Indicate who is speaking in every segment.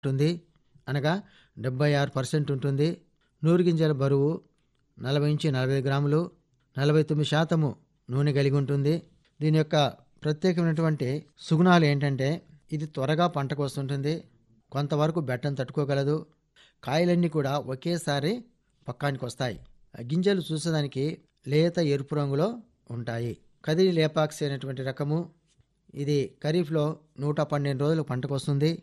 Speaker 1: ఉంటుంది అనగా డెబ్బై ఆరు పర్సెంట్ ఉంటుంది నూరు గింజల బరువు నలభై నుంచి నలభై గ్రాములు నలభై తొమ్మిది శాతము నూనె కలిగి ఉంటుంది దీని యొక్క ప్రత్యేకమైనటువంటి సుగుణాలు ఏంటంటే ఇది త్వరగా పంటకు వస్తుంటుంది కొంతవరకు బెట్టను తట్టుకోగలదు కాయలన్నీ కూడా ఒకేసారి పక్కానికి వస్తాయి ఆ గింజలు చూసేదానికి లేత ఎరుపు రంగులో ఉంటాయి కదిరి లేపాక్స్ అనేటువంటి రకము ఇది ఖరీఫ్లో నూట పన్నెండు రోజులు పంటకు వస్తుంది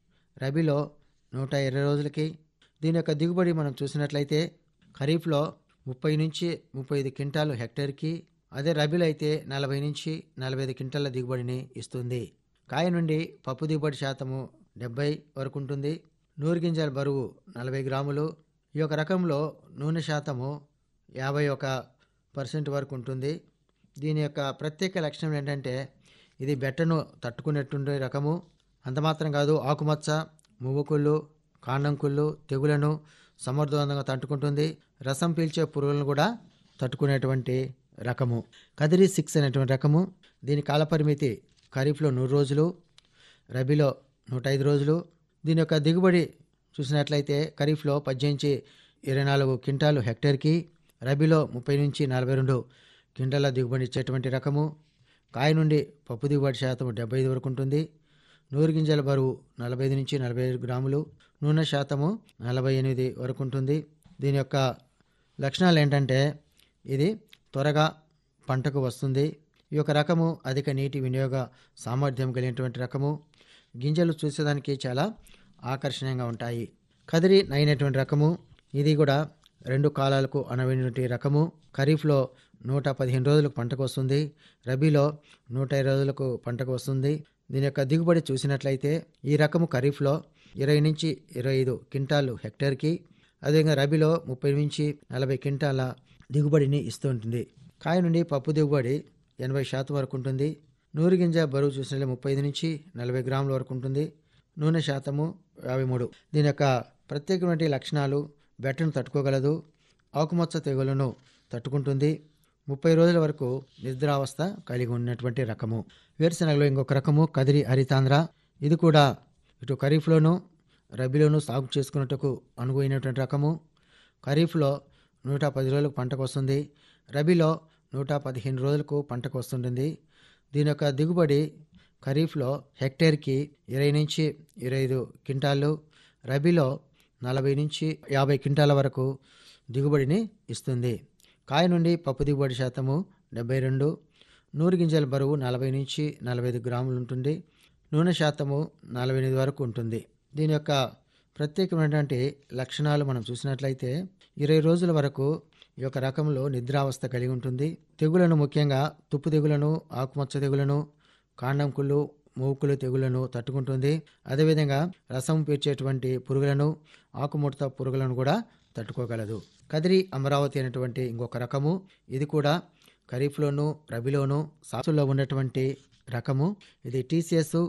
Speaker 1: రబీలో నూట ఇరవై రోజులకి దీని యొక్క దిగుబడి మనం చూసినట్లయితే ఖరీఫ్లో ముప్పై నుంచి ముప్పై ఐదు క్వింటాలు హెక్టేర్కి అదే రబీలో అయితే నలభై నుంచి నలభై ఐదు క్వింటాల దిగుబడిని ఇస్తుంది కాయ నుండి పప్పు దిగుబడి శాతము డెబ్బై వరకు ఉంటుంది నూరు గింజల బరువు నలభై గ్రాములు ఈ యొక్క రకంలో నూనె శాతము యాభై ఒక పర్సెంట్ వరకు ఉంటుంది దీని యొక్క ప్రత్యేక లక్షణం ఏంటంటే ఇది బెట్టను తట్టుకునేటువంటి రకము అంత మాత్రం కాదు ఆకుమచ్చ మువ్వుకుళ్ళు కాండంకుళ్ళు తెగులను సమర్థవంతంగా తట్టుకుంటుంది రసం పీల్చే పురుగులను కూడా తట్టుకునేటువంటి రకము కదిరి సిక్స్ అనేటువంటి రకము దీని కాలపరిమితి ఖరీఫ్లో నూరు రోజులు రబీలో నూట ఐదు రోజులు దీని యొక్క దిగుబడి చూసినట్లయితే ఖరీఫ్లో పద్దెనిమిది ఇరవై నాలుగు క్వింటాలు హెక్టేర్కి రబీలో ముప్పై నుంచి నలభై రెండు క్వింటాల దిగుబడి ఇచ్చేటువంటి రకము కాయ నుండి పప్పు దిగుబడి శాతం డెబ్బై ఐదు వరకు ఉంటుంది నూరు గింజల బరువు నలభై ఐదు నుంచి నలభై ఐదు గ్రాములు నూనె శాతము నలభై ఎనిమిది వరకు ఉంటుంది దీని యొక్క లక్షణాలు ఏంటంటే ఇది త్వరగా పంటకు వస్తుంది ఈ యొక్క రకము అధిక నీటి వినియోగ సామర్థ్యం కలిగినటువంటి రకము గింజలు చూసేదానికి చాలా ఆకర్షణీయంగా ఉంటాయి కదిరి నైనటువంటి రకము ఇది కూడా రెండు కాలాలకు అనవైనటువంటి రకము ఖరీఫ్లో నూట పదిహేను రోజులకు పంటకు వస్తుంది రబీలో నూట ఇరవై రోజులకు పంటకు వస్తుంది దీని యొక్క దిగుబడి చూసినట్లయితే ఈ రకము ఖరీఫ్లో ఇరవై నుంచి ఇరవై ఐదు క్వింటాలు హెక్టేర్కి అదేవిధంగా రబీలో ముప్పై నుంచి నలభై క్వింటాల దిగుబడిని ఇస్తూ ఉంటుంది కాయ నుండి పప్పు దిగుబడి ఎనభై శాతం వరకు ఉంటుంది నూరు గింజ బరువు చూసినట్లయితే ముప్పై ఐదు నుంచి నలభై గ్రాముల వరకు ఉంటుంది నూనె శాతము యాభై మూడు దీని యొక్క ప్రత్యేకమైన లక్షణాలు బెట్టను తట్టుకోగలదు ఆకుమచ్చ తెగులను తట్టుకుంటుంది ముప్పై రోజుల వరకు నిద్రావస్థ కలిగి ఉన్నటువంటి రకము వేరుశనగలో ఇంకొక రకము కదిరి హరితాంధ్ర ఇది కూడా ఇటు ఖరీఫ్లోను రబీలోను సాగు చేసుకున్నట్టుకు అనువైనటువంటి రకము ఖరీఫ్లో నూట పది రోజులకు పంటకు వస్తుంది రబీలో నూట పదిహేను రోజులకు పంటకు వస్తుంటుంది దీని యొక్క దిగుబడి ఖరీఫ్లో హెక్టేర్కి ఇరవై నుంచి ఇరవై ఐదు క్వింటాళ్ళు రబీలో నలభై నుంచి యాభై క్వింటాల వరకు దిగుబడిని ఇస్తుంది కాయ నుండి పప్పు దిగుబడి శాతము డెబ్బై రెండు నూరు గింజల బరువు నలభై నుంచి నలభై ఐదు గ్రాములు ఉంటుంది నూనె శాతము నలభై ఎనిమిది వరకు ఉంటుంది దీని యొక్క ప్రత్యేకమైనటువంటి లక్షణాలు మనం చూసినట్లయితే ఇరవై రోజుల వరకు ఈ యొక్క రకంలో నిద్రావస్థ కలిగి ఉంటుంది తెగులను ముఖ్యంగా తుప్పు తెగులను ఆకుమచ్చ తెగులను కాండం కుళ్ళు మూకులు తెగులను తట్టుకుంటుంది అదేవిధంగా రసం పీల్చేటువంటి పురుగులను ఆకుముడత పురుగులను కూడా తట్టుకోగలదు కదిరి అమరావతి అనేటువంటి ఇంకొక రకము ఇది కూడా ఖరీఫ్లోను రబీలోను సాసుల్లో ఉన్నటువంటి రకము ఇది టీసీఎస్